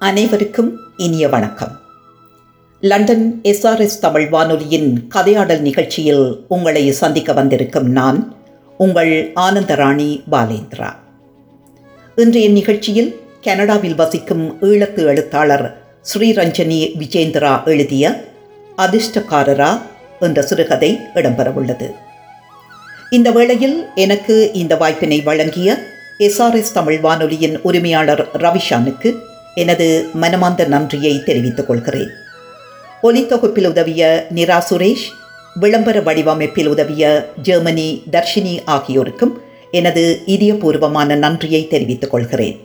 அனைவருக்கும் இனிய வணக்கம் லண்டன் எஸ்ஆர்எஸ் தமிழ் வானொலியின் கதையாடல் நிகழ்ச்சியில் உங்களை சந்திக்க வந்திருக்கும் நான் உங்கள் ஆனந்தராணி பாலேந்திரா இன்றைய நிகழ்ச்சியில் கனடாவில் வசிக்கும் ஈழத்து எழுத்தாளர் ஸ்ரீரஞ்சனி விஜேந்திரா எழுதிய அதிர்ஷ்டக்காரரா என்ற சிறுகதை இடம்பெறவுள்ளது இந்த வேளையில் எனக்கு இந்த வாய்ப்பினை வழங்கிய எஸ்ஆர்எஸ் தமிழ் வானொலியின் உரிமையாளர் ரவிஷானுக்கு எனது மனமார்ந்த நன்றியை தெரிவித்துக் கொள்கிறேன் ஒலித்தொகுப்பில் உதவிய நிரா சுரேஷ் விளம்பர வடிவமைப்பில் உதவிய ஜெர்மனி தர்ஷினி ஆகியோருக்கும் எனது இதயபூர்வமான நன்றியை தெரிவித்துக் கொள்கிறேன்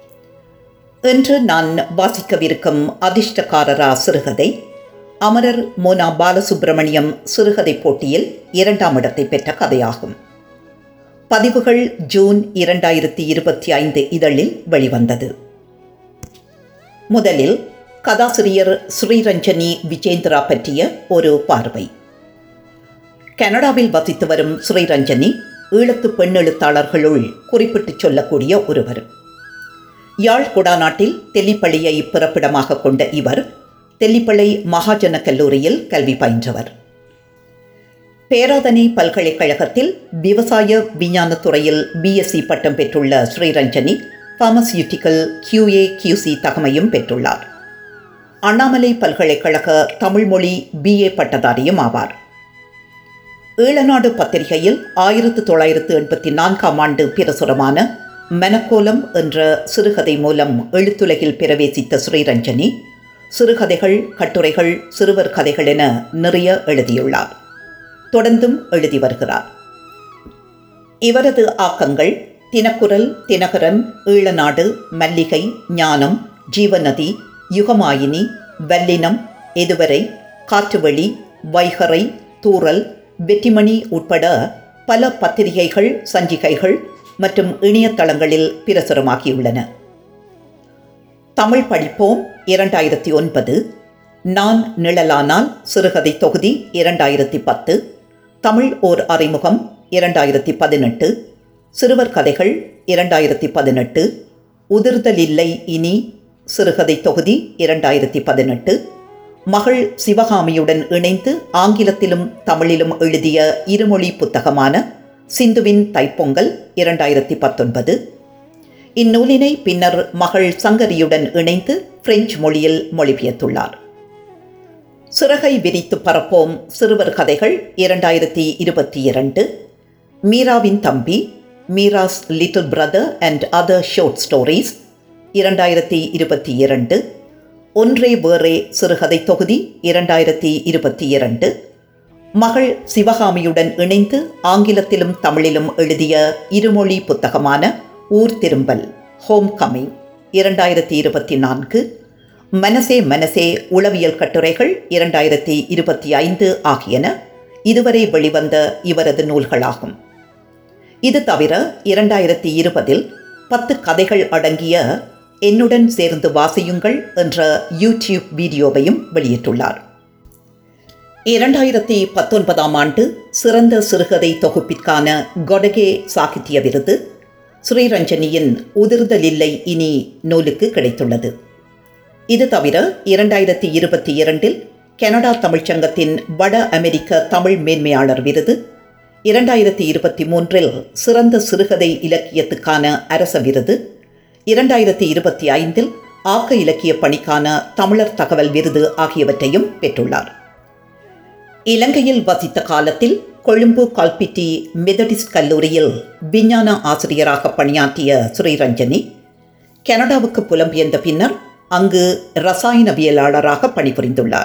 இன்று நான் வாசிக்கவிருக்கும் அதிர்ஷ்டக்காரரா சிறுகதை அமரர் மோனா பாலசுப்பிரமணியம் சிறுகதை போட்டியில் இரண்டாம் இடத்தை பெற்ற கதையாகும் பதிவுகள் ஜூன் இரண்டாயிரத்தி இருபத்தி ஐந்து இதழில் வெளிவந்தது முதலில் கதாசிரியர் ஸ்ரீரஞ்சனி விஜேந்திரா பற்றிய ஒரு பார்வை கனடாவில் வசித்து வரும் ஸ்ரீரஞ்சனி ஈழத்து பெண் எழுத்தாளர்களுள் குறிப்பிட்டு சொல்லக்கூடிய ஒருவர் யாழ் குடாநாட்டில் தெல்லிப்பள்ளியை பிறப்பிடமாக கொண்ட இவர் தெல்லிப்பளை மகாஜன கல்லூரியில் கல்வி பயின்றவர் பேராதனை பல்கலைக்கழகத்தில் விவசாய விஞ்ஞானத் துறையில் பிஎஸ்சி பட்டம் பெற்றுள்ள ஸ்ரீரஞ்சனி பார்மசியூட்டிக்கல் கியூஏ கியூசி தகமையும் பெற்றுள்ளார் அண்ணாமலை பல்கலைக்கழக தமிழ்மொழி பிஏ பட்டதாரியும் ஆவார் ஈழநாடு பத்திரிகையில் ஆயிரத்து தொள்ளாயிரத்து எண்பத்தி நான்காம் ஆண்டு பிரசுரமான மெனக்கோலம் என்ற சிறுகதை மூலம் எழுத்துலகில் பிரவேசித்த ஸ்ரீரஞ்சனி சிறுகதைகள் கட்டுரைகள் சிறுவர் கதைகள் என நிறைய எழுதியுள்ளார் தொடர்ந்தும் எழுதி வருகிறார் இவரது ஆக்கங்கள் தினக்குரல் தினகரன் ஈழநாடு மல்லிகை ஞானம் ஜீவநதி யுகமாயினி வல்லினம் எதுவரை காற்றுவெளி வைகரை தூறல் வெற்றிமணி உட்பட பல பத்திரிகைகள் சஞ்சிகைகள் மற்றும் இணையதளங்களில் பிரசுரமாகியுள்ளன தமிழ் படிப்போம் இரண்டாயிரத்தி ஒன்பது நான் நிழலானால் சிறுகதை தொகுதி இரண்டாயிரத்தி பத்து தமிழ் ஓர் அறிமுகம் இரண்டாயிரத்தி பதினெட்டு சிறுவர் கதைகள் இரண்டாயிரத்தி பதினெட்டு உதிர்தலில்லை இனி சிறுகதை தொகுதி இரண்டாயிரத்தி பதினெட்டு மகள் சிவகாமியுடன் இணைந்து ஆங்கிலத்திலும் தமிழிலும் எழுதிய இருமொழி புத்தகமான சிந்துவின் தைப்பொங்கல் இரண்டாயிரத்தி பத்தொன்பது இந்நூலினை பின்னர் மகள் சங்கரியுடன் இணைந்து பிரெஞ்சு மொழியில் மொழிபெயர்த்துள்ளார் சிறகை விரித்து பரப்போம் சிறுவர் கதைகள் இரண்டாயிரத்தி இருபத்தி இரண்டு மீராவின் தம்பி Meera's little brother and other short stories இரண்டாயிரத்தி இருபத்தி இரண்டு ஒன்றே வேறே சிறுகதை தொகுதி இரண்டாயிரத்தி இருபத்தி இரண்டு மகள் சிவகாமியுடன் இணைந்து ஆங்கிலத்திலும் தமிழிலும் எழுதிய இருமொழி புத்தகமான ஊர் திரும்பல் ஹோம் கம்மிங் இரண்டாயிரத்தி இருபத்தி நான்கு மனசே மனசே உளவியல் கட்டுரைகள் இரண்டாயிரத்தி இருபத்தி ஐந்து ஆகியன இதுவரை வெளிவந்த இவரது நூல்களாகும் இது தவிர இரண்டாயிரத்தி இருபதில் பத்து கதைகள் அடங்கிய என்னுடன் சேர்ந்து வாசியுங்கள் என்ற யூடியூப் வீடியோவையும் வெளியிட்டுள்ளார் இரண்டாயிரத்தி பத்தொன்பதாம் ஆண்டு சிறந்த சிறுகதை தொகுப்பிற்கான கொடகே சாகித்ய விருது ஸ்ரீரஞ்சனியின் உதிர்தலில்லை இனி நூலுக்கு கிடைத்துள்ளது இது தவிர இரண்டாயிரத்தி இருபத்தி இரண்டில் கனடா தமிழ்ச்சங்கத்தின் வட அமெரிக்க தமிழ் மேன்மையாளர் விருது இரண்டாயிரத்தி இருபத்தி மூன்றில் சிறந்த சிறுகதை இலக்கியத்துக்கான அரச விருது இரண்டாயிரத்தி இருபத்தி ஐந்தில் ஆக்க இலக்கிய பணிக்கான தமிழர் தகவல் விருது ஆகியவற்றையும் பெற்றுள்ளார் இலங்கையில் வசித்த காலத்தில் கொழும்பு கால்பிட்டி மெதடிஸ்ட் கல்லூரியில் விஞ்ஞான ஆசிரியராக பணியாற்றிய ஸ்ரீரஞ்சனி கனடாவுக்கு புலம்பெயர்ந்த பின்னர் அங்கு ரசாயனவியலாளராக பணிபுரிந்துள்ளார்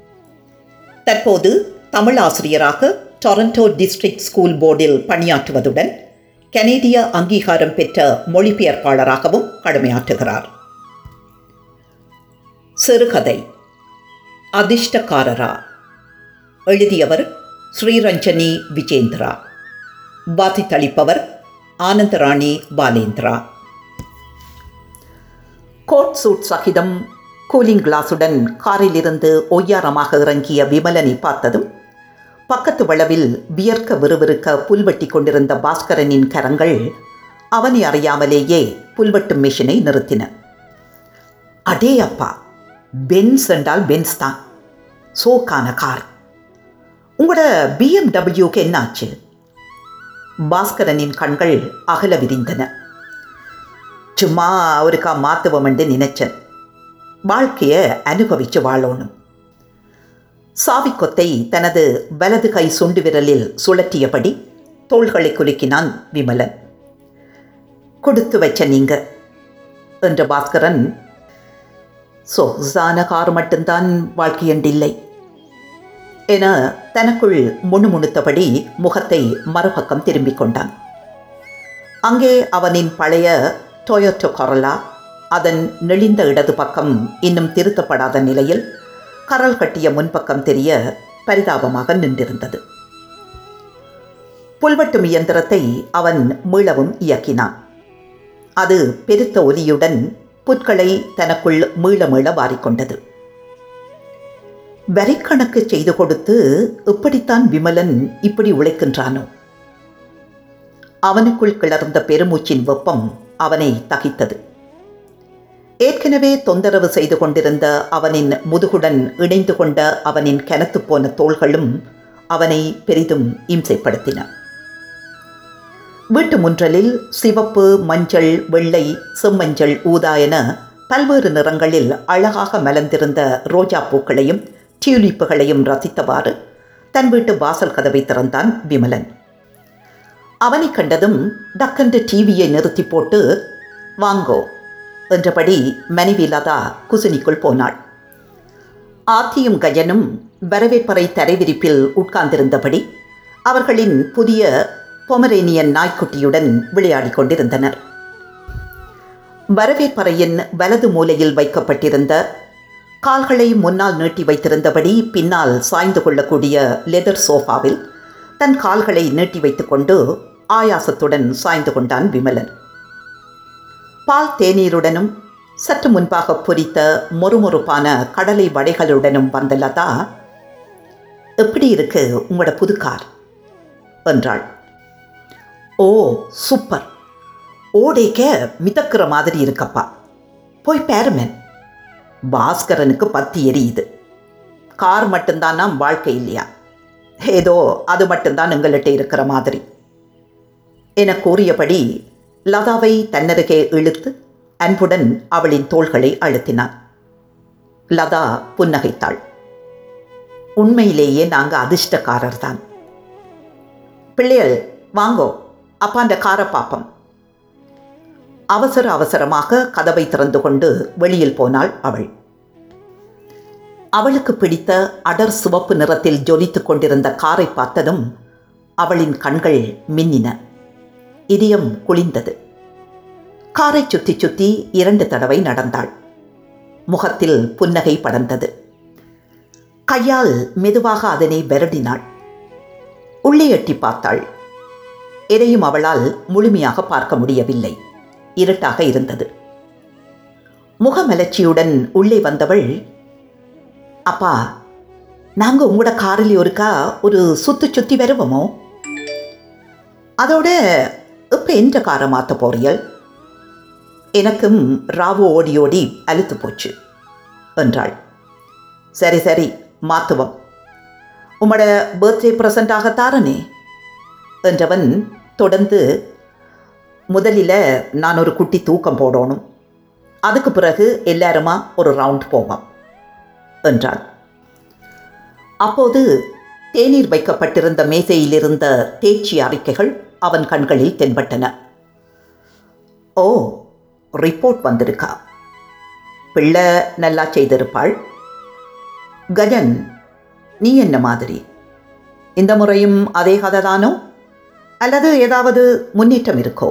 தற்போது தமிழ் ஆசிரியராக டொரண்டோ டிஸ்ட்ரிக்ட் ஸ்கூல் போர்டில் பணியாற்றுவதுடன் கனேடிய அங்கீகாரம் பெற்ற மொழிபெயர்ப்பாளராகவும் கடமையாற்றுகிறார் சிறுகதை அதிர்ஷ்டக்காரரா எழுதியவர் ஸ்ரீரஞ்சனி விஜேந்திரா வாசித்தளிப்பவர் ஆனந்தராணி பாலேந்திரா கோட் சூட் சகிதம் கூலிங் கிளாஸுடன் காரிலிருந்து ஒய்யாரமாக இறங்கிய விமலனை பார்த்ததும் பக்கத்து வளவில் வியர்க்க விறுவிறுக்க புல்வெட்டி கொண்டிருந்த பாஸ்கரனின் கரங்கள் அவனை அறியாமலேயே புல்வெட்டும் மிஷினை நிறுத்தின அட அடே அப்பா பென்ஸ் என்றால் பென்ஸ் தான் சோக்கான கார் உங்களோட பிஎம்டபிள்யூக்கு என்னாச்சு பாஸ்கரனின் கண்கள் அகல விரிந்தன சும்மா அவருக்கா மாத்துவோம் என்று நினைச்சேன் வாழ்க்கையை அனுபவிச்சு வாழணும் சாவிக்கொத்தை தனது வலது கை சுண்டு விரலில் சுழற்றியபடி தோள்களை குலுக்கினான் விமலன் கொடுத்து வச்ச நீங்க என்ற பாஸ்கரன் சொகுசான கார் மட்டும்தான் வாழ்க்கையண்டில்லை என தனக்குள் முணுமுணுத்தபடி முகத்தை மறுபக்கம் திரும்பிக் கொண்டான் அங்கே அவனின் பழைய டொயோட்டோ கொரலா அதன் நெளிந்த இடது பக்கம் இன்னும் திருத்தப்படாத நிலையில் கரல் கட்டிய முன்பக்கம் தெரிய பரிதாபமாக நின்றிருந்தது புல்வெட்டும் இயந்திரத்தை அவன் மீளவும் இயக்கினான் அது பெருத்த ஒலியுடன் புற்களை தனக்குள் மீள மீள வாரிக்கொண்டது வரிக்கணக்கு செய்து கொடுத்து இப்படித்தான் விமலன் இப்படி உழைக்கின்றானோ அவனுக்குள் கிளர்ந்த பெருமூச்சின் வெப்பம் அவனை தகித்தது ஏற்கனவே தொந்தரவு செய்து கொண்டிருந்த அவனின் முதுகுடன் இணைந்து கொண்ட அவனின் கனத்து போன தோள்களும் அவனை பெரிதும் இம்சைப்படுத்தின வீட்டு முன்றலில் சிவப்பு மஞ்சள் வெள்ளை செம்மஞ்சள் ஊதா என பல்வேறு நிறங்களில் அழகாக மலர்ந்திருந்த ரோஜா பூக்களையும் டியூலிப்புகளையும் ரசித்தவாறு தன் வீட்டு வாசல் கதவை திறந்தான் விமலன் அவனை கண்டதும் டக்கென்று டிவியை நிறுத்தி போட்டு வாங்கோ என்றபடி மனைவி லதா குசினிக்குள் போனாள் ஆத்தியும் கஜனும் வரவேற்பறை தரைவிரிப்பில் உட்கார்ந்திருந்தபடி அவர்களின் புதிய பொமரேனியன் நாய்க்குட்டியுடன் விளையாடிக் கொண்டிருந்தனர் வரவேற்பறையின் வலது மூலையில் வைக்கப்பட்டிருந்த கால்களை முன்னால் நீட்டி வைத்திருந்தபடி பின்னால் சாய்ந்து கொள்ளக்கூடிய லெதர் சோஃபாவில் தன் கால்களை நீட்டி வைத்துக்கொண்டு ஆயாசத்துடன் சாய்ந்து கொண்டான் விமலன் பால் தேநீருடனும் சற்று முன்பாக பொரித்த மொறுமொறுப்பான கடலை வடைகளுடனும் வந்த லதா எப்படி இருக்கு உங்களோட புது கார் என்றாள் ஓ சூப்பர் ஓடேக்க மிதக்கிற மாதிரி இருக்கப்பா போய் பேருமேன் பாஸ்கரனுக்கு பத்தி எரியுது கார் மட்டும்தான் வாழ்க்கை இல்லையா ஏதோ அது மட்டும்தான் எங்கள்கிட்ட இருக்கிற மாதிரி என கூறியபடி லதாவை தன்னருகே இழுத்து அன்புடன் அவளின் தோள்களை அழுத்தினான் லதா புன்னகைத்தாள் உண்மையிலேயே நாங்கள் அதிர்ஷ்டக்காரர் தான் பிள்ளைகள் வாங்கோ அப்பாண்ட காரை பாப்பம் அவசர அவசரமாக கதவை திறந்து கொண்டு வெளியில் போனாள் அவள் அவளுக்கு பிடித்த அடர் சிவப்பு நிறத்தில் ஜொலித்துக் கொண்டிருந்த காரை பார்த்ததும் அவளின் கண்கள் மின்னின இதயம் குளிந்தது காரை சுற்றி சுற்றி இரண்டு தடவை நடந்தாள் முகத்தில் புன்னகை படர்ந்தது கையால் மெதுவாக அதனை வருடினாள் உள்ளே எட்டி பார்த்தாள் எதையும் அவளால் முழுமையாக பார்க்க முடியவில்லை இருட்டாக இருந்தது முகமலர்ச்சியுடன் உள்ளே வந்தவள் அப்பா நாங்கள் உங்களோட காரில் ஒருக்கா ஒரு சுத்து சுற்றி வருவோமோ அதோட இப்போ எந்த காரை மாற்ற போறியல் எனக்கும் ராவு ஓடி ஓடி அழுத்து போச்சு என்றாள் சரி சரி மாற்றுவோம் உம்மோட பர்த்டே ப்ரெசண்டாக தாரனே என்றவன் தொடர்ந்து முதலில் நான் ஒரு குட்டி தூக்கம் போடணும் அதுக்கு பிறகு எல்லாருமா ஒரு ரவுண்ட் போவோம் என்றாள் அப்போது தேநீர் வைக்கப்பட்டிருந்த மேசையில் இருந்த தேர்ச்சி அறிக்கைகள் அவன் கண்களில் தென்பட்டன ஓ ரிப்போர்ட் வந்திருக்கா பிள்ளை நல்லா செய்திருப்பாள் கஜன் நீ என்ன மாதிரி இந்த முறையும் அதே கதை தானோ அல்லது ஏதாவது முன்னேற்றம் இருக்கோ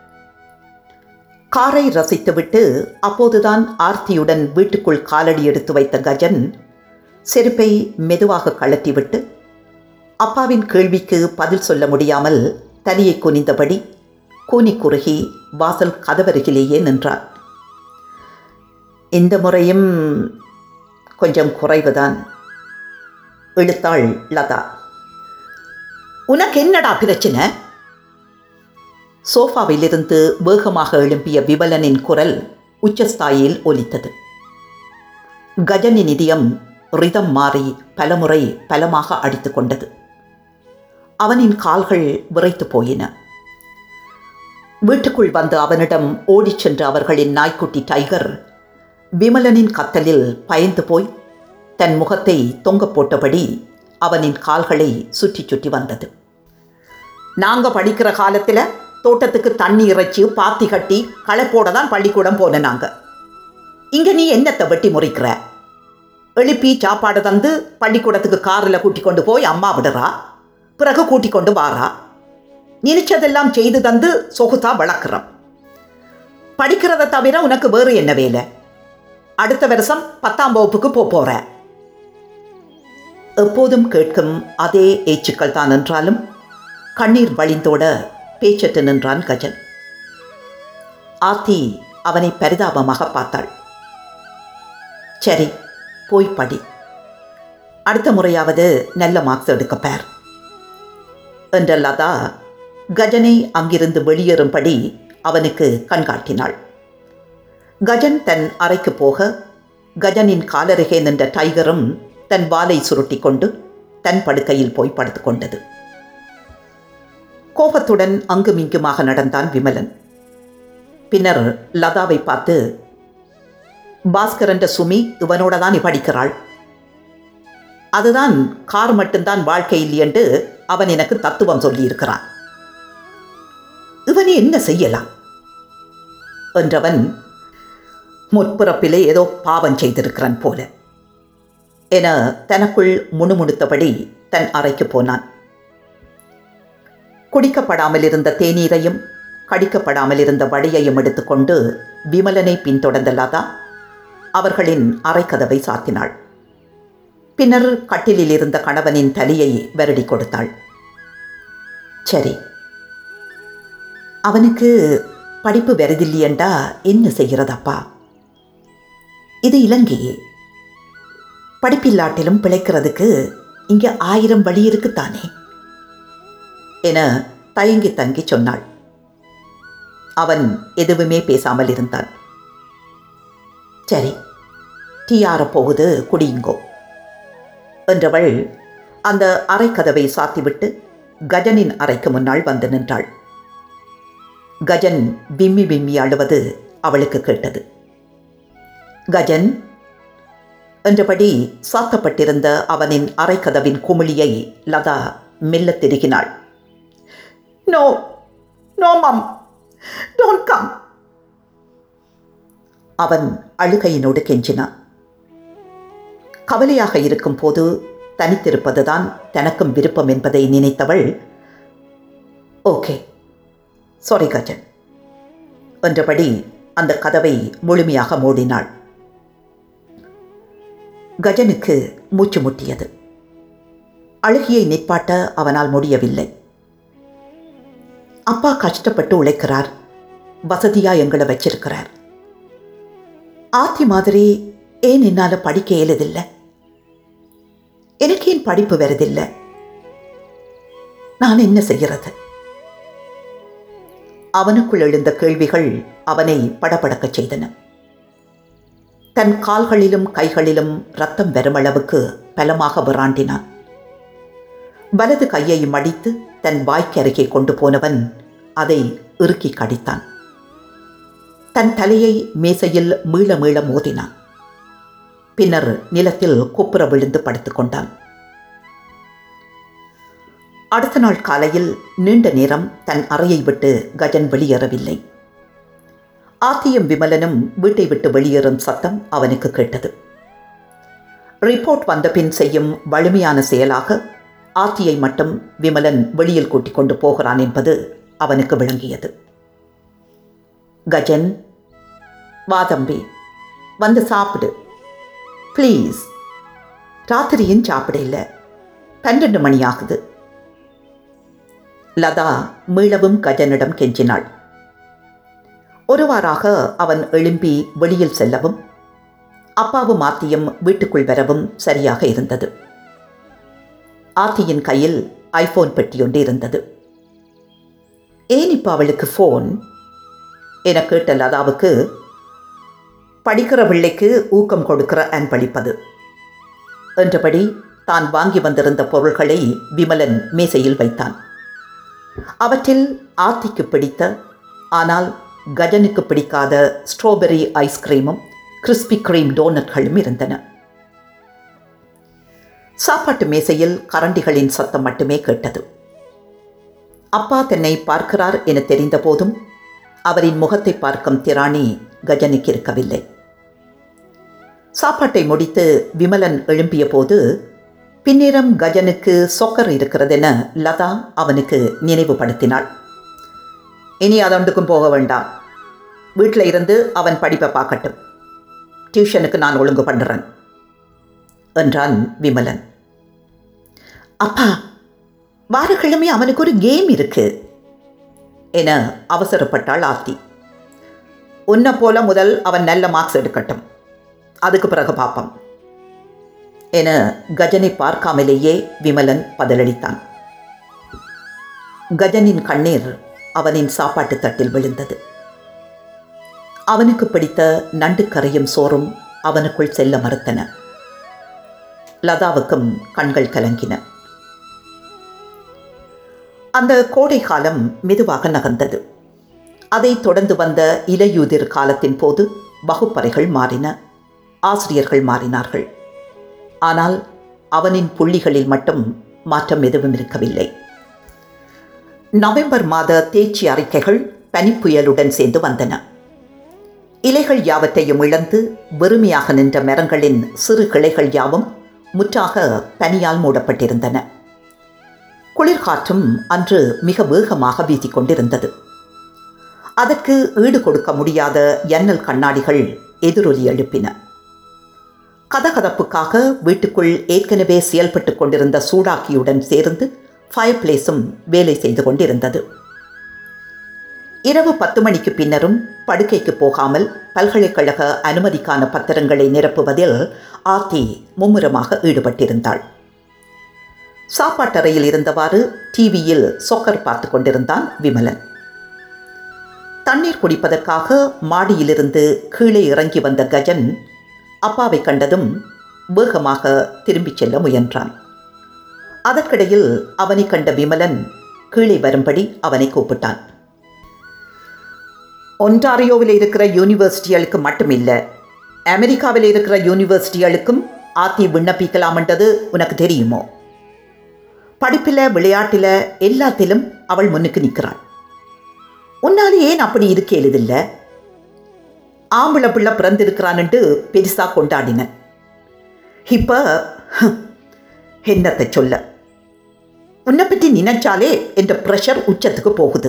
காரை ரசித்துவிட்டு அப்போதுதான் ஆர்த்தியுடன் வீட்டுக்குள் காலடி எடுத்து வைத்த கஜன் செருப்பை மெதுவாக கழட்டிவிட்டு அப்பாவின் கேள்விக்கு பதில் சொல்ல முடியாமல் தலையை குனிந்தபடி கூனி குறுகி வாசல் கதவருகிலேயே நின்றார் இந்த முறையும் கொஞ்சம் குறைவுதான் இழுத்தாள் லதா உனக்கு என்னடா பிரச்சனை சோஃபாவிலிருந்து வேகமாக எழும்பிய விபலனின் குரல் உச்சஸ்தாயில் ஒலித்தது கஜனின் இதயம் ரிதம் மாறி பலமுறை பலமாக அடித்து கொண்டது அவனின் கால்கள் விரைத்து போயின வீட்டுக்குள் வந்து அவனிடம் ஓடிச் சென்ற அவர்களின் நாய்க்குட்டி டைகர் விமலனின் கத்தலில் பயந்து போய் தன் முகத்தை தொங்க போட்டபடி அவனின் கால்களை சுற்றி சுற்றி வந்தது நாங்க படிக்கிற காலத்தில் தோட்டத்துக்கு தண்ணி இறைச்சி பாத்தி கட்டி களைப்போட தான் பள்ளிக்கூடம் போன நாங்க இங்க நீ என்னத்தை வெட்டி முறிக்கிற எழுப்பி சாப்பாடு தந்து பள்ளிக்கூடத்துக்கு காரில் கூட்டி கொண்டு போய் அம்மா விடுறா பிறகு கூட்டி கொண்டு வாரா நினைச்சதெல்லாம் செய்து தந்து சொகுத்தா வளர்க்குறோம் படிக்கிறத தவிர உனக்கு வேறு என்ன வேலை அடுத்த வருஷம் பத்தாம் வகுப்புக்கு போக போற எப்போதும் கேட்கும் அதே ஏச்சுக்கள் தான் என்றாலும் கண்ணீர் வழிந்தோட பேச்சற்று நின்றான் கஜன் ஆத்தி அவனை பரிதாபமாக பார்த்தாள் சரி போய் படி அடுத்த முறையாவது நல்ல மார்க்ஸ் எடுக்க பார் என்ற லதா கஜனை அங்கிருந்து வெளியேறும்படி அவனுக்கு கண்காட்டினாள் கஜன் தன் அறைக்கு போக கஜனின் காலருகே நின்ற டைகரும் தன் வாலை சுருட்டி கொண்டு தன் படுக்கையில் போய் படுத்துக் கொண்டது கோபத்துடன் அங்குமிங்குமாக நடந்தான் விமலன் பின்னர் லதாவை பார்த்து பாஸ்கர் என்ற சுமி இவனோட தான் படிக்கிறாள் அதுதான் கார் மட்டும்தான் வாழ்க்கை இல்லை என்று அவன் எனக்கு தத்துவம் சொல்லியிருக்கிறான் இவனை என்ன செய்யலாம் என்றவன் முற்பிறப்பிலே ஏதோ பாவம் செய்திருக்கிறான் போல என தனக்குள் முணுமுணுத்தபடி தன் அறைக்கு போனான் குடிக்கப்படாமல் இருந்த தேநீரையும் கடிக்கப்படாமல் இருந்த வடையையும் எடுத்துக்கொண்டு விமலனை பின்தொடர்ந்த லதா அவர்களின் அறைக்கதவை சாத்தினாள் பின்னர் கட்டிலில் இருந்த கணவனின் தலையை வருடி கொடுத்தாள் சரி அவனுக்கு படிப்பு வருதில்லையண்டா என்ன செய்கிறதப்பா இது இலங்கையே படிப்பில்லாட்டிலும் பிழைக்கிறதுக்கு இங்கே ஆயிரம் வழி இருக்குத்தானே என தயங்கி தங்கி சொன்னாள் அவன் எதுவுமே பேசாமல் இருந்தான் சரி டீ போகுது குடியுங்கோ என்றவள் அந்த அறைக்கதவை சாத்திவிட்டு கஜனின் அறைக்கு முன்னால் வந்து நின்றாள் கஜன் விம்மி விம்மி அழுவது அவளுக்கு கேட்டது கஜன் என்றபடி சாத்தப்பட்டிருந்த அவனின் அறைக்கதவின் குமிழியை லதா மெல்ல திருகினாள் no no mum don't come அவன் அழுகையினோடு கெஞ்சினான் கவலையாக இருக்கும் போது தனித்திருப்பதுதான் தனக்கும் விருப்பம் என்பதை நினைத்தவள் ஓகே சாரி கஜன் என்றபடி அந்த கதவை முழுமையாக மூடினாள் கஜனுக்கு மூச்சு முட்டியது அழுகியை நிற்பாட்ட அவனால் முடியவில்லை அப்பா கஷ்டப்பட்டு உழைக்கிறார் வசதியா எங்களை வச்சிருக்கிறார் ஆத்தி மாதிரி ஏன் என்னால் படிக்க இயலதில்லை எனக்கு ஏன் படிப்பு வருதில்லை நான் என்ன செய்கிறது அவனுக்குள் எழுந்த கேள்விகள் அவனை படபடக்கச் செய்தன தன் கால்களிலும் கைகளிலும் ரத்தம் வருமளவுக்கு பலமாக விராண்டினான் வலது கையை மடித்து தன் வாய்க்கு அருகே கொண்டு போனவன் அதை இறுக்கி கடித்தான் தன் தலையை மேசையில் மீள மீள மோதினான் பின்னர் நிலத்தில் குப்புற விழுந்து படுத்துக் கொண்டான் அடுத்த நாள் காலையில் நீண்ட நேரம் தன் அறையை விட்டு கஜன் வெளியேறவில்லை ஆத்தியும் விமலனும் வீட்டை விட்டு வெளியேறும் சத்தம் அவனுக்கு கேட்டது ரிப்போர்ட் வந்தபின் செய்யும் வலிமையான செயலாக ஆத்தியை மட்டும் விமலன் வெளியில் கூட்டிக் கொண்டு போகிறான் என்பது அவனுக்கு விளங்கியது கஜன் வா தம்பி வந்து சாப்பிடு ப்ளீஸ் ராத்திரியும் சாப்பிட இல்லை பன்னெண்டு மணி ஆகுது லதா மீளவும் கஜனிடம் கெஞ்சினாள் ஒருவாறாக அவன் எழும்பி வெளியில் செல்லவும் அப்பாவும் ஆத்தியும் வீட்டுக்குள் வரவும் சரியாக இருந்தது ஆத்தியின் கையில் ஐபோன் பெட்டியொன்று இருந்தது ஏன் இப்போ அவளுக்கு ஃபோன் என கேட்ட லதாவுக்கு படிக்கிற பிள்ளைக்கு ஊக்கம் கொடுக்கிற அன்பளிப்பது என்றபடி தான் வாங்கி வந்திருந்த பொருள்களை விமலன் மேசையில் வைத்தான் அவற்றில் ஆத்திக்கு பிடித்த ஆனால் கஜனுக்கு பிடிக்காத ஸ்ட்ராபெரி ஐஸ்கிரீமும் கிறிஸ்பி கிரீம் டோனட்களும் இருந்தன சாப்பாட்டு மேசையில் கரண்டிகளின் சத்தம் மட்டுமே கேட்டது அப்பா தன்னை பார்க்கிறார் என தெரிந்த போதும் அவரின் முகத்தை பார்க்கும் திராணி கஜனுக்கு இருக்கவில்லை சாப்பாட்டை முடித்து விமலன் எழும்பிய போது பின்னிரம் கஜனுக்கு சொக்கர் இருக்கிறதென லதா அவனுக்கு நினைவுபடுத்தினாள் இனி அதொண்டுக்கும் போக வேண்டாம் வீட்டில் இருந்து அவன் படிப்பை பார்க்கட்டும் டியூஷனுக்கு நான் ஒழுங்கு பண்ணுறேன் என்றான் விமலன் அப்பா வாரக்கிழமை அவனுக்கு ஒரு கேம் இருக்கு என அவசரப்பட்டாள் ஆர்த்தி உன்னை போல முதல் அவன் நல்ல மார்க்ஸ் எடுக்கட்டும் அதுக்கு பிறகு பார்ப்போம் என கஜனை பார்க்காமலேயே விமலன் பதிலளித்தான் கஜனின் கண்ணீர் அவனின் சாப்பாட்டு தட்டில் விழுந்தது அவனுக்கு பிடித்த நண்டு கரையும் சோறும் அவனுக்குள் செல்ல மறுத்தன லதாவுக்கும் கண்கள் கலங்கின அந்த கோடை காலம் மெதுவாக நகர்ந்தது அதைத் தொடர்ந்து வந்த இலையுதிர் காலத்தின் போது வகுப்பறைகள் மாறின ஆசிரியர்கள் மாறினார்கள் ஆனால் அவனின் புள்ளிகளில் மட்டும் மாற்றம் எதுவும் இருக்கவில்லை நவம்பர் மாத தேர்ச்சி அறிக்கைகள் பனிப்புயலுடன் சேர்ந்து வந்தன இலைகள் யாவற்றையும் இழந்து வெறுமையாக நின்ற மரங்களின் சிறு கிளைகள் யாவும் முற்றாக பனியால் மூடப்பட்டிருந்தன குளிர்காற்றும் அன்று மிக வேகமாக வீசிக் கொண்டிருந்தது அதற்கு ஈடு கொடுக்க முடியாத எண்ணல் கண்ணாடிகள் எதிரொலி எழுப்பின கதகதப்புக்காக வீட்டுக்குள் ஏற்கனவே செயல்பட்டு கொண்டிருந்த சூடாக்கியுடன் சேர்ந்து ஃபயர் பிளேஸும் வேலை செய்து கொண்டிருந்தது இரவு பத்து மணிக்கு பின்னரும் படுக்கைக்கு போகாமல் பல்கலைக்கழக அனுமதிக்கான பத்திரங்களை நிரப்புவதில் ஆர்த்தி மும்முரமாக ஈடுபட்டிருந்தாள் சாப்பாட்டறையில் இருந்தவாறு டிவியில் சொக்கர் பார்த்து கொண்டிருந்தான் விமலன் தண்ணீர் குடிப்பதற்காக மாடியிலிருந்து கீழே இறங்கி வந்த கஜன் அப்பாவை கண்டதும் வேகமாக திரும்பிச் செல்ல முயன்றான் அதற்கிடையில் அவனை கண்ட விமலன் கீழே வரும்படி அவனை கூப்பிட்டான் ஒன்டாரியோவில் இருக்கிற யூனிவர்சிட்டிகளுக்கு மட்டுமில்லை அமெரிக்காவில் இருக்கிற யூனிவர்சிட்டிகளுக்கும் ஆத்தி விண்ணப்பிக்கலாம்ன்றது உனக்கு தெரியுமோ படிப்பில் விளையாட்டில் எல்லாத்திலும் அவள் முன்னுக்கு நிற்கிறாள் உன்னாலே ஏன் அப்படி இருக்க எழுதில்லை ஆம்பளை பிள்ளை பிறந்திருக்கிறான்ட்டு பெருசாக கொண்டாடினேன் இப்போ என்னத்தை சொல்ல உன்னை பற்றி நினைச்சாலே என்ற ப்ரெஷர் உச்சத்துக்கு போகுது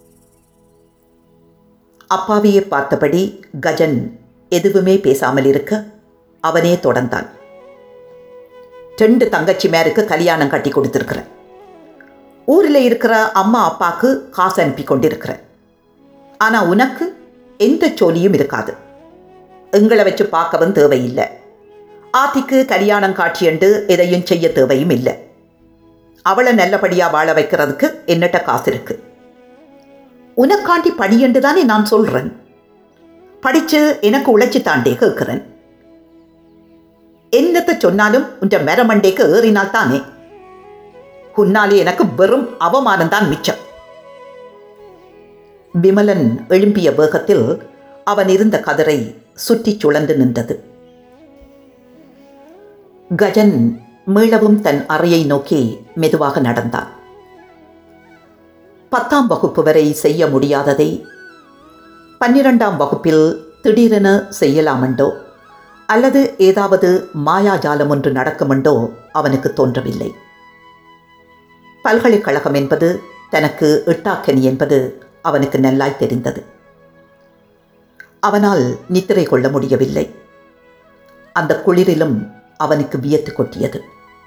அப்பாவையே பார்த்தபடி கஜன் எதுவுமே பேசாமல் இருக்க அவனே தொடர்ந்தான் ரெண்டு தங்கச்சி மேருக்கு கல்யாணம் கட்டி கொடுத்துருக்குறேன் ஊரில் இருக்கிற அம்மா அப்பாவுக்கு காசு அனுப்பி கொண்டிருக்கிறேன் ஆனால் உனக்கு எந்த சோலியும் இருக்காது எங்களை வச்சு பார்க்கவும் தேவையில்லை ஆத்திக்கு கல்யாணம் காட்சியண்டு எதையும் செய்ய தேவையும் இல்லை அவளை நல்லபடியாக வாழ வைக்கிறதுக்கு என்னட்ட காசு இருக்கு உனக்காண்டி படியண்டு தானே நான் சொல்கிறேன் படித்து எனக்கு உழைச்சி தாண்டே கேட்குறேன் என்னத்தை சொன்னாலும் உன்ற மெரமண்டேக்கு ஏறினால் தானே உன்னாலே எனக்கு வெறும் அவமானம் தான் மிச்சம் விமலன் எழும்பிய வேகத்தில் அவன் இருந்த கதிரை சுற்றி சுழந்து நின்றது கஜன் மீளவும் தன் அறையை நோக்கி மெதுவாக நடந்தான் பத்தாம் வகுப்பு வரை செய்ய முடியாததை பன்னிரெண்டாம் வகுப்பில் திடீரென செய்யலாமெண்டோ அல்லது ஏதாவது மாயாஜாலம் ஒன்று நடக்குமெண்டோ அவனுக்கு தோன்றவில்லை பல்கலைக்கழகம் என்பது தனக்கு எட்டாக்கனி என்பது அவனுக்கு நல்லாய் தெரிந்தது அவனால் நித்திரை கொள்ள முடியவில்லை அந்த குளிரிலும் அவனுக்கு வியத்து கொட்டியது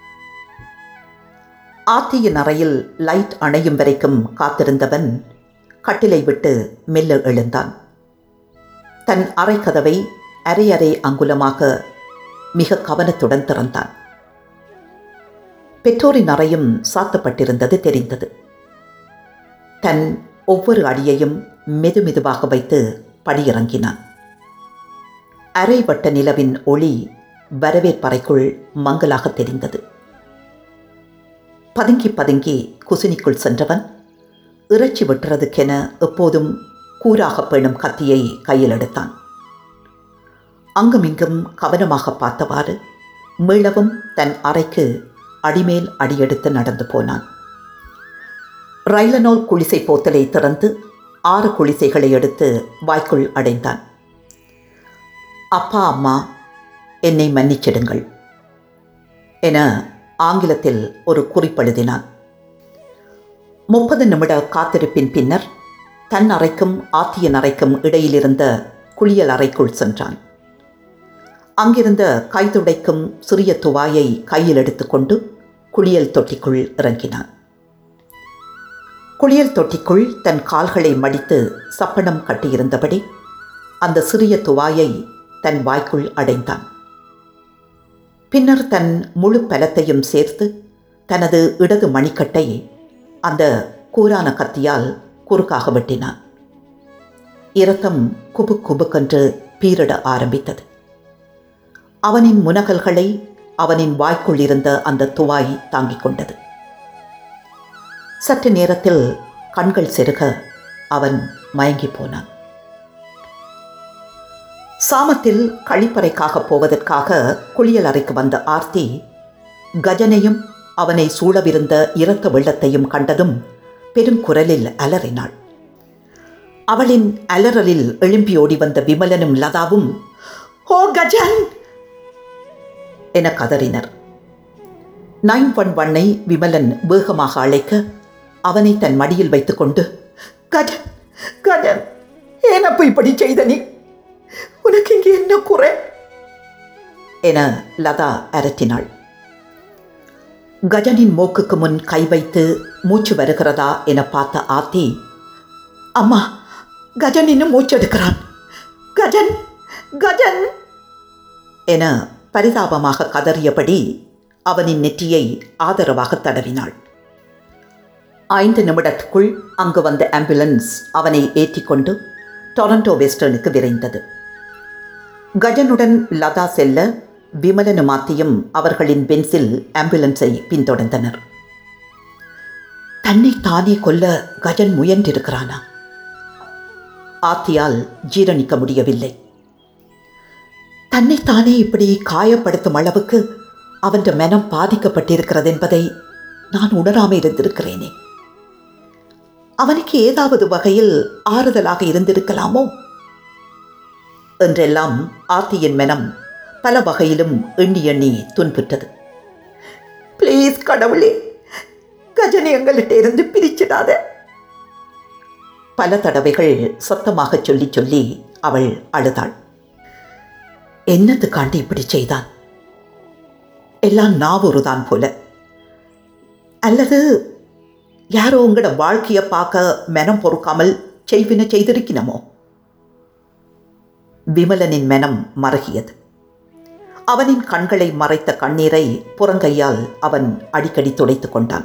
ஆத்தியின் அறையில் லைட் அணையும் வரைக்கும் காத்திருந்தவன் கட்டிலை விட்டு மெல்ல எழுந்தான் தன் அறை கதவை அரை அரை அங்குலமாக மிக கவனத்துடன் திறந்தான் பெற்றோரின் அறையும் சாத்தப்பட்டிருந்தது தெரிந்தது தன் ஒவ்வொரு அடியையும் மெது மெதுவாக வைத்து படியிறங்கினான் அரைவட்ட நிலவின் ஒளி வரவேற்பறைக்குள் மங்கலாக தெரிந்தது பதுங்கி பதுங்கி குசினிக்குள் சென்றவன் இறைச்சி வெட்டுறதுக்கென எப்போதும் கூராக பேணும் கத்தியை கையில் எடுத்தான் அங்குமிங்கும் கவனமாக பார்த்தவாறு மீளவும் தன் அறைக்கு அடிமேல் அடியெடுத்து நடந்து போனான் ரைலனோல் குளிசை போத்தலை திறந்து ஆறு குளிசைகளை எடுத்து வாய்க்குள் அடைந்தான் அப்பா அம்மா என்னை மன்னிச்சிடுங்கள் என ஆங்கிலத்தில் ஒரு குறிப்பெழுதினான் முப்பது நிமிட காத்திருப்பின் பின்னர் தன் அறைக்கும் ஆத்தியன் அறைக்கும் இடையிலிருந்த குளியல் அறைக்குள் சென்றான் அங்கிருந்த கைதுடைக்கும் சிறிய துவாயை கையில் எடுத்துக்கொண்டு குளியல் தொட்டிக்குள் இறங்கினான் குளியல் தொட்டிக்குள் தன் கால்களை மடித்து சப்பனம் கட்டியிருந்தபடி அந்த சிறிய துவாயை தன் வாய்க்குள் அடைந்தான் பின்னர் தன் முழு பலத்தையும் சேர்த்து தனது இடது மணிக்கட்டை அந்த கூரான கத்தியால் குறுக்காக வெட்டினான் இரத்தம் குபு குபுக்கென்று பீரிட ஆரம்பித்தது அவனின் முனகல்களை அவனின் வாய்க்குள் இருந்த அந்த துவாய் தாங்கிக் கொண்டது சற்று நேரத்தில் கண்கள் செருக அவன் மயங்கி போனான் சாமத்தில் கழிப்பறைக்காக போவதற்காக குளியல் அறைக்கு வந்த ஆர்த்தி கஜனையும் அவனை சூழவிருந்த இரத்த வெள்ளத்தையும் கண்டதும் பெருங்குரலில் அலறினாள் அவளின் அலறலில் எழும்பியோடி வந்த விமலனும் லதாவும் ஓ கஜன் என கதறினர் நைன் ஒன் ஒன்னை விமலன் வேகமாக அழைக்க அவனை தன் மடியில் வைத்துக்கொண்டு கஜன் கஜன் ஏனப்ப இப்படி செய்த நீ உனக்கு இங்கே என்ன குறை என லதா அரற்றினாள் கஜனின் மூக்குக்கு முன் கை வைத்து மூச்சு வருகிறதா என பார்த்த ஆத்தி அம்மா கஜன் இன்னும் மூச்செடுக்கிறான் கஜன் கஜன் என பரிதாபமாக கதறியபடி அவனின் நெற்றியை ஆதரவாக தடவினாள் ஐந்து நிமிடத்துக்குள் அங்கு வந்த ஆம்புலன்ஸ் அவனை ஏற்றிக்கொண்டு டொரண்டோ வெஸ்டர்னுக்கு விரைந்தது கஜனுடன் லதா செல்ல விமலனு மாத்தியும் அவர்களின் பென்சில் ஆம்புலன்ஸை பின்தொடர்ந்தனர் தன்னை தானே கொல்ல கஜன் முயன்றிருக்கிறானா ஆத்தியால் ஜீரணிக்க முடியவில்லை தன்னைத்தானே இப்படி காயப்படுத்தும் அளவுக்கு அவன் மனம் பாதிக்கப்பட்டிருக்கிறது என்பதை நான் உணராமல் இருந்திருக்கிறேனே அவனுக்கு ஏதாவது வகையில் ஆறுதலாக இருந்திருக்கலாமோ என்றெல்லாம் ஆர்த்தியின் மனம் பல வகையிலும் எண்ணி எண்ணி துன்புற்றது ப்ளீஸ் கடவுளே கஜனை எங்கள்கிட்ட இருந்து பிரிச்சிடாத பல தடவைகள் சத்தமாக சொல்லி சொல்லி அவள் அழுதாள் என்னத்துக்காண்டி இப்படி செய்தான் எல்லாம் நாவொருதான் போல அல்லது யாரோ உங்களோட வாழ்க்கையை பார்க்க மனம் பொறுக்காமல் செய்வின செய்திருக்கணுமோ விமலனின் மனம் மறகியது அவனின் கண்களை மறைத்த கண்ணீரை புறங்கையால் அவன் அடிக்கடி துடைத்து கொண்டான்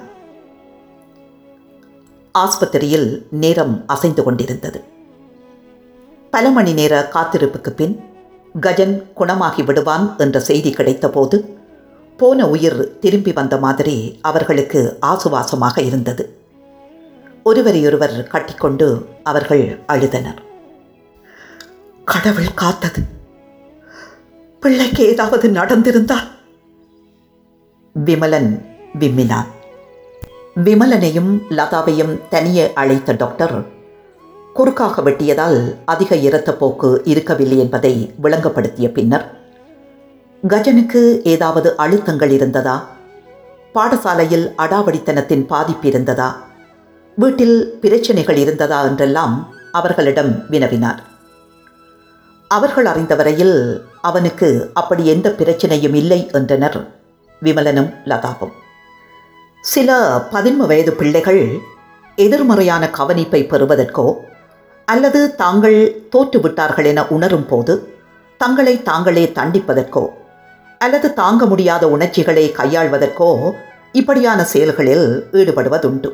ஆஸ்பத்திரியில் நேரம் அசைந்து கொண்டிருந்தது பல மணி நேர காத்திருப்புக்கு பின் கஜன் குணமாகி விடுவான் என்ற செய்தி கிடைத்தபோது போன உயிர் திரும்பி வந்த மாதிரி அவர்களுக்கு ஆசுவாசமாக இருந்தது ஒருவரையொருவர் கட்டிக்கொண்டு அவர்கள் அழுதனர் கடவுள் காத்தது பிள்ளைக்கு ஏதாவது நடந்திருந்தால் விமலன் விம்மினான் விமலனையும் லதாவையும் தனியே அழைத்த டாக்டர் குறுக்காக வெட்டியதால் அதிக இரத்தப்போக்கு இருக்கவில்லை என்பதை விளங்கப்படுத்திய பின்னர் கஜனுக்கு ஏதாவது அழுத்தங்கள் இருந்ததா பாடசாலையில் அடாவடித்தனத்தின் பாதிப்பு இருந்ததா வீட்டில் பிரச்சனைகள் இருந்ததா என்றெல்லாம் அவர்களிடம் வினவினார் அவர்கள் அறிந்த வரையில் அவனுக்கு அப்படி எந்த பிரச்சனையும் இல்லை என்றனர் விமலனும் லதாவும் சில பதின்ம வயது பிள்ளைகள் எதிர்மறையான கவனிப்பை பெறுவதற்கோ அல்லது தாங்கள் தோற்றுவிட்டார்கள் என உணரும் போது தங்களை தாங்களே தண்டிப்பதற்கோ அல்லது தாங்க முடியாத உணர்ச்சிகளை கையாள்வதற்கோ இப்படியான செயல்களில் ஈடுபடுவதுண்டு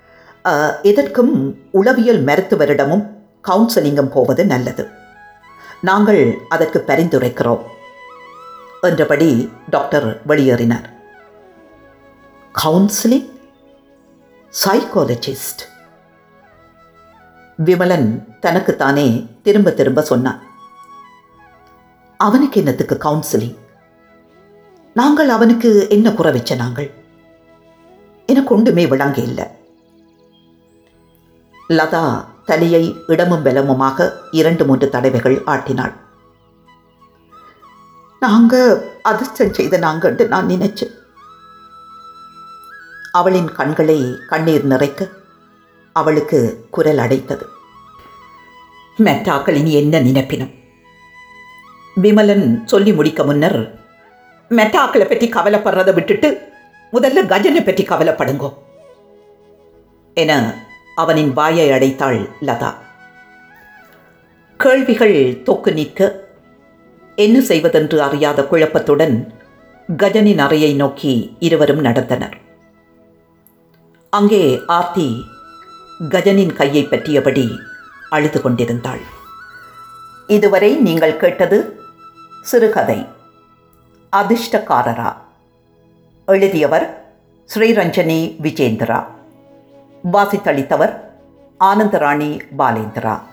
அஹ், இதற்கும் உளவியல் மருத்துவரிடமும் கவுன்சிலிங்கும் போவது நல்லது நாங்கள் அதற்கு பரிந்துரைக்கிறோம் என்றபடி டாக்டர் வெளியேறினார் கவுன்சிலிங் சைக்காலஜிஸ்ட் விமலன் தனக்குத்தானே திரும்ப திரும்ப சொன்னான் அவனுக்கு என்னத்துக்கு கவுன்சிலிங் நாங்கள் அவனுக்கு என்ன குறை வச்ச நாங்கள் எனக்கு ஒன்றுமே விளங்க இல்லை லதா தலையை இடமும் பலமுமாக இரண்டு மூன்று தடவைகள் ஆட்டினாள் நாங்க அதிர்ஷ்டம் செய்த நாங்கண்டு நான் நினைச்சேன் அவளின் கண்களை கண்ணீர் நிறைக்க அவளுக்கு குரல் அடைத்தது மெட்டாக்களின் என்ன நினைப்பினம் விமலன் சொல்லி முடிக்க முன்னர் மெட்டாக்களை பற்றி கவலைப்படுறதை விட்டுட்டு முதல்ல கஜனை பற்றி கவலைப்படுங்கோ என அவனின் வாயை அடைத்தாள் லதா கேள்விகள் தொக்கு நிற்க என்ன செய்வதென்று அறியாத குழப்பத்துடன் கஜனின் அறையை நோக்கி இருவரும் நடந்தனர் அங்கே ஆர்த்தி கஜனின் கையை பற்றியபடி அழுது கொண்டிருந்தாள் இதுவரை நீங்கள் கேட்டது சிறுகதை அதிர்ஷ்டக்காரரா எழுதியவர் ஸ்ரீரஞ்சனி விஜேந்திரா வாசித்தளித்தவர் ஆனந்தராணி பாலேந்திரா